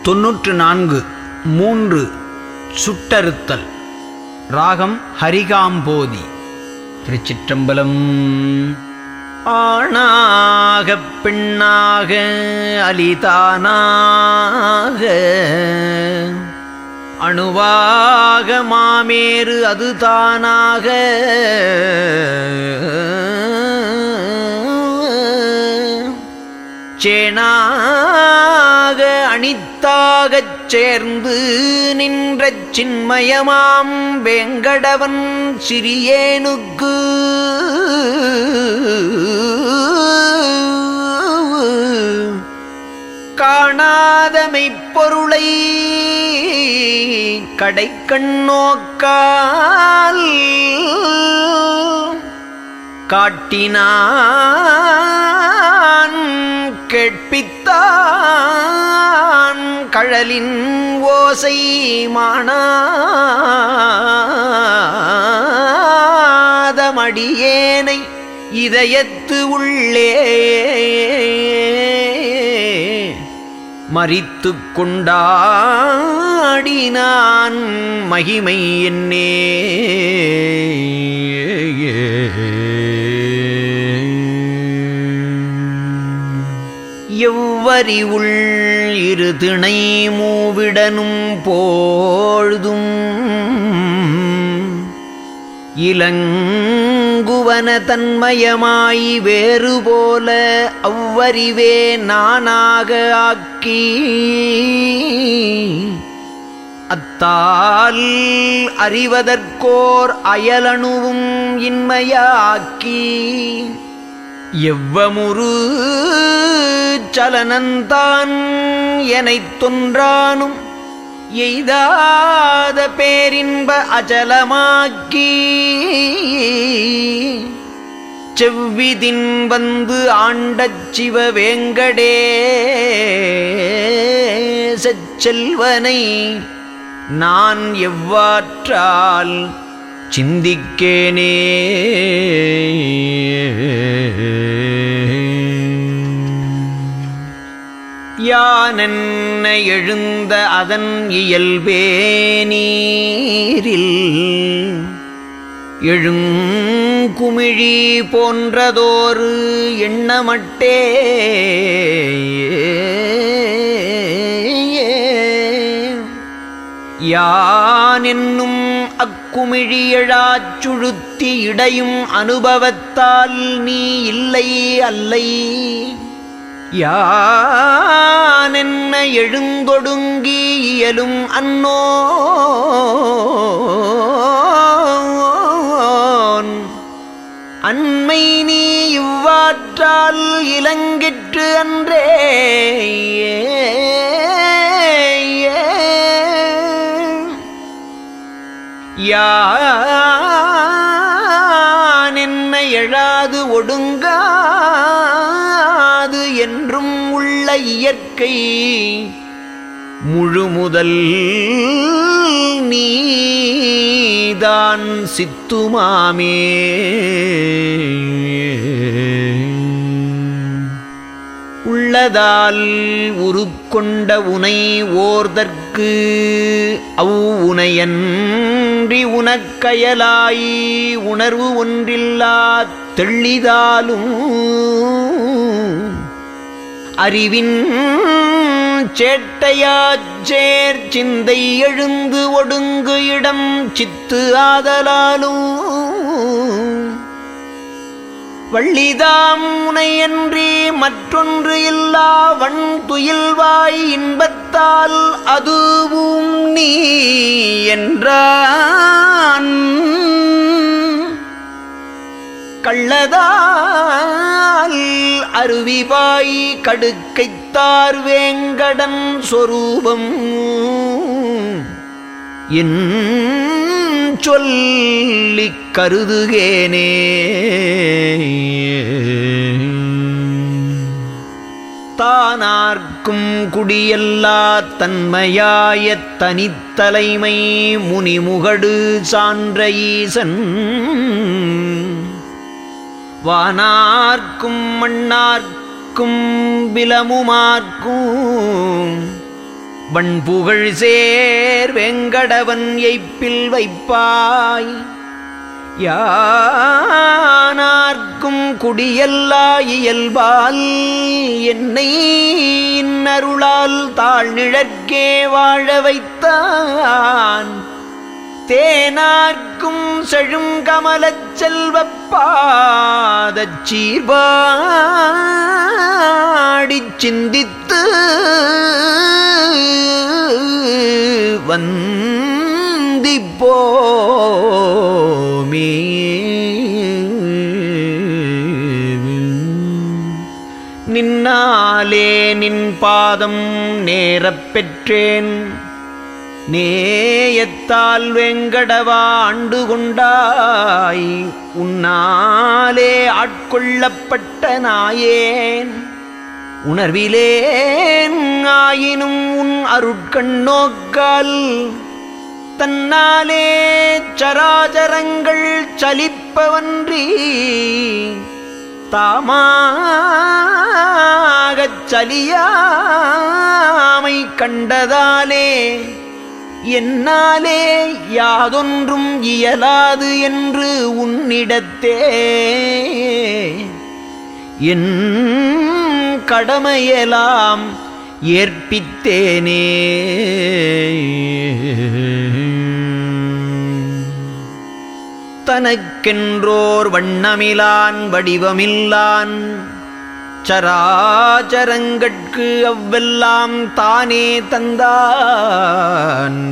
தொன்னூற்று நான்கு மூன்று சுட்டறுத்தல் ராகம் ஹரிகாம்போதி திருச்சிற்றம்பலம் ஆணாகப் பெண்ணாக அலிதானாக அணுவாக மாமேறு அது தானாக சேனாக அணித்தாகச் சேர்ந்து நின்ற சின்மயமாம் வெங்கடவன் சிறியேனுக்கு காணாதமை பொருளை கடைக்கண் நோக்கால் காட்டினான் கேட்பித்தான் கழலின் ஓசை மாணாதமடியேனை இதயத்து உள்ளே மறித்து கொண்டாடினான் மகிமை என்னே எவ்வரி உள் இரு திணை மூவிடனும் போழ்தும் இளங்குவன தன்மயமாய் வேறு போல அவ்வறிவே நானாக ஆக்கி அத்தால் அறிவதற்கோர் அயலணுவும் இன்மையாக்கி எவ்வமுரு சலனந்தான் எனைத் தொன்றானும் எய்தாத பேரின்ப அச்சலமாக்கி செவ்விதின் வந்து ஆண்டச் சிவ வேங்கடே செல்வனை நான் எவ்வாற்றால் சிந்திக்கேனே யானென்ன எழுந்த அதன் இயல்பே நீரில் எழுங்குமிழி போன்றதோரு எண்ணமட்டே யான் என்னும் அக்குமிழி எழாச் சுழுத்தி இடையும் அனுபவத்தால் நீ இல்லை அல்லை யான் என்ன எழுந்தொடுங்கி இயலும் அன்னோன் அண்மை நீ இவ்வாற்றால் இலங்கிற்று அன்றே யான் என்ன எழாது ஒடுங்காது என்றும் உள்ள இயற்கை முழுமுதல் நீதான் சித்துமாமே உள்ளதால் உருக்கொண்ட உனை ஓர்தற்கு அவ் உனையன்றி உனக்கயலாய் உணர்வு ஒன்றில்லா தெள்ளிதாலும் அறிவின் சேட்டையாச்சேர் சிந்தை எழுந்து ஒடுங்கு இடம் சித்து ஆதலாலும் வள்ளிதாம் உனையன்றி மற்றொன்று இல்லா வன் துயில்வாய் இன்பத்தால் அதுவும் நீ என்றான் கள்ளதால் அருவிவாய் கடுக்கைத்தார் வேங்கடன் சொரூபம் என் சொல்லிக் கருதுகேனே தானார்க்கும் குடியல்லா தன்மையாய தனித்தலைமை முனிமுகடு சான்ற ஈசன் வானார்க்கும் மண்ணார்க்கும் பிலமுமார்க்கும் வண்புகழ் சேர் வெங்கடவன் எய்ப்பில் வைப்பாய் யானார்க்கும் குடியல்லா இயல்பால் என்னை இன்னருளால் தாழ்நிழற்கே வாழ வைத்தான் தேனார்க்கும் செழுங்கமலச் செல்வப் பாதச் சீர்பாடிச் சிந்தித்து வந்திப்போமே நின்னாலே நின் பாதம் நேரப் பெற்றேன் நேயத்தால் வெங்கடவா ஆண்டு கொண்டாய் உன்னாலே ஆட்கொள்ளப்பட்ட நாயேன் உணர்விலேன் ஆயினும் உன் அருட்கண் நோக்கால் தன்னாலே சராச்சரங்கள் சலிப்பவன்றி தாமாகச் சலியாமை கண்டதாலே என்னாலே யாதொன்றும் இயலாது என்று உன்னிடத்தே என் கடமையெல்லாம் ஏற்பித்தேனே தனக்கென்றோர் வண்ணமிலான் வடிவமில்லான் சராச்சரங்கட்கு அவ்வெல்லாம் தானே தந்தான்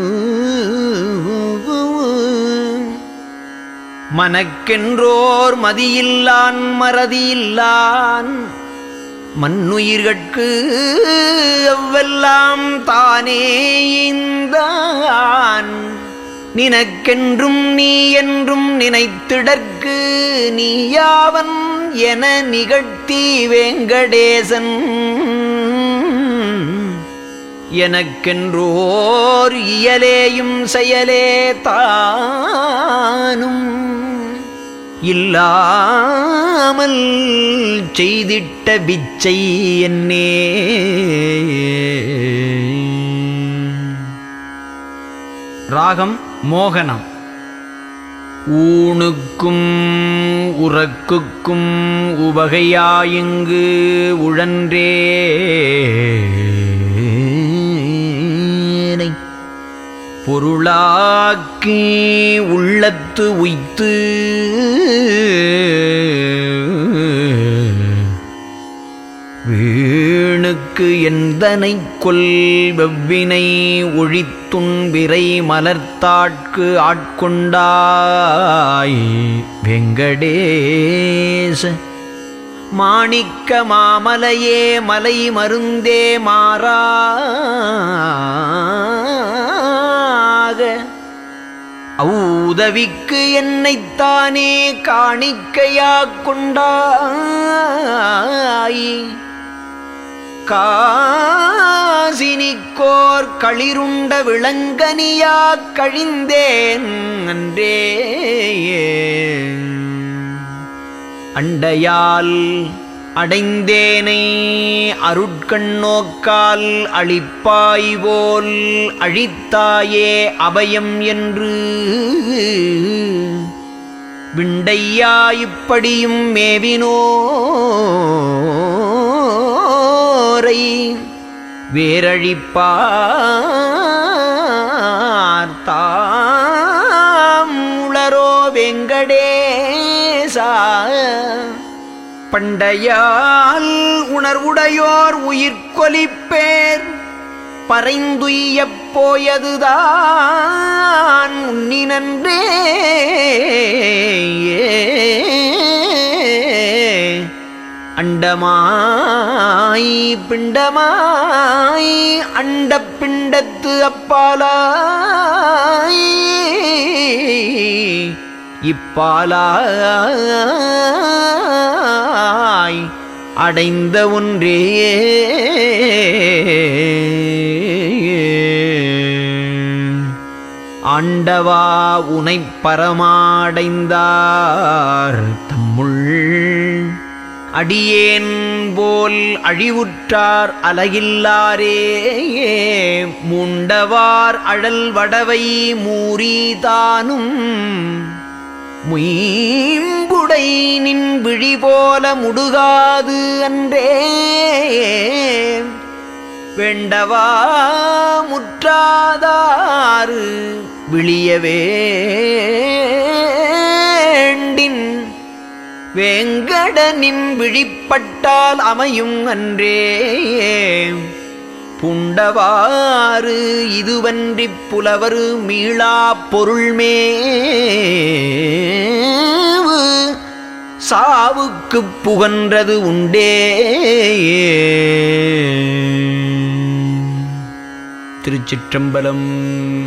மனக்கென்றோர் மதியில்லான் மறதியில்லான் மண்ணுயிர்கட்கு அவ்வெல்லாம் தானே ஈந்தான் நினக்கென்றும் நீ என்றும் நினைத்திடற்கு நீயாவன் என நிகழ்த்தி வேங்கடேசன் எனக்கென்றோர் இயலேயும் செயலே தானும் இல்லாமல் செய்திட்ட பிச்சை என்னே ராகம் மோகனம் ஊணுக்கும் உறக்குக்கும் உவகையாயிங்கு உழன்றேனை பொருளாக்கி உள்ளத்து உய்த்து வீணுக்கு எந்தனை கொல் வெவ்வினை ஒழித்துண்பிரை மலர்த்தாட்கு ஆட்கொண்டாய் வெங்கடேச மாணிக்க மாமலையே மலை மருந்தே மாறாக ஔதவிக்கு என்னைத்தானே காணிக்கையாக் கொண்டாய் காசினிக்கோர் களிருண்ட விளங்கனியாக் கழிந்தேன் அன்றே அண்டையால் அடைந்தேனை அருட்கண் நோக்கால் அழிப்பாய் போல் அழித்தாயே அபயம் என்று விண்டையா இப்படியும் மேவினோரை வேரழிப்பார் தாம் உளரோ வெங்கடேசா பண்டையால் உணர்வுடையோர் உயிர்கொலிப்பேர் பறைந்துய்யப் போயதுதான் உன்னினன்றே அண்டமாய் பிண்டமாய் அண்டப் பிண்டத்து அப்பாலாய் இப்பாலாய் அடைந்த ஒன்றே ஆண்டவா உனைப் பரமாடைந்தார் தம்முள் அடியேன் போல் அழிவுற்றார் அலையில்லாரே முண்டவார் அழல் வடவை மூரிதானும் முயம்புடை நின் விழி போல முடுகாது அன்றே வேண்டவா முற்றாதாறு விழிய வேண்டின் வேங்கடனின் விழிப்பட்டால் அமையும் அன்றே புண்டவாறு இதுவன்றிப் புலவர் மீளா பொருள்மேவு சாவுக்குப் புகன்றது உண்டே திருச்சிற்றம்பலம்